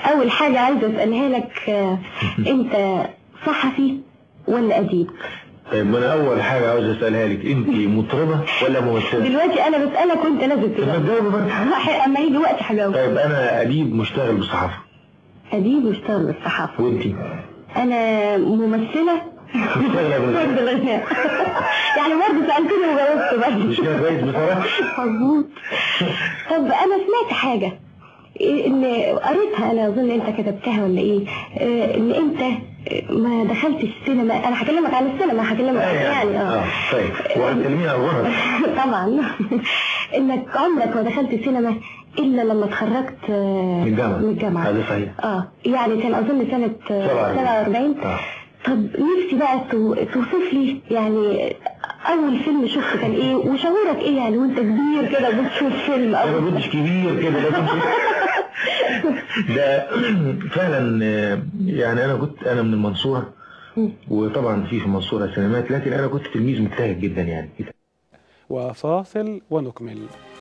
اول حاجة عايزة اسألها لك آه، انت صحفي ولا اديب طيب ما انا اول حاجه عاوز اسالها لك انت مطربه ولا ممثله دلوقتي انا بسألك وانت لازم طب ما تجاوب تجاوبي بقى اما يجي وقت هجاوب طيب انا اديب مشتغل بالصحافه اديب واشتغل بالصحافة وانت انا ممثلة مشتغله بالغناء بالغناء يعني برضه سألتني وجاوبت برضه مش كده كويس بصراحه مظبوط طب انا سمعت حاجة إيه ان قريتها انا اظن انت كتبتها ولا ايه إيه ان انت ما دخلتش السينما انا هكلمك عن السينما هكلمك يعني اه طيب وهتكلميني عن الغنى طبعا انك عمرك ما دخلت السينما الا لما اتخرجت آه، من الجامعة. من الجامعه هذا صحيح. اه يعني كان اظن سنه آه، 47. 47 آه. طب نفسي بقى تو- توصف لي يعني اول فيلم شفته كان ايه وشعورك ايه يعني وانت كبير كده بتشوف فيلم انا او ما كنتش كبير كده لكن ده فعلا آه، يعني انا كنت انا من المنصوره وطبعا في في المنصوره سينمات لكن انا كنت تلميذ مجتهد جدا يعني وفاصل ونكمل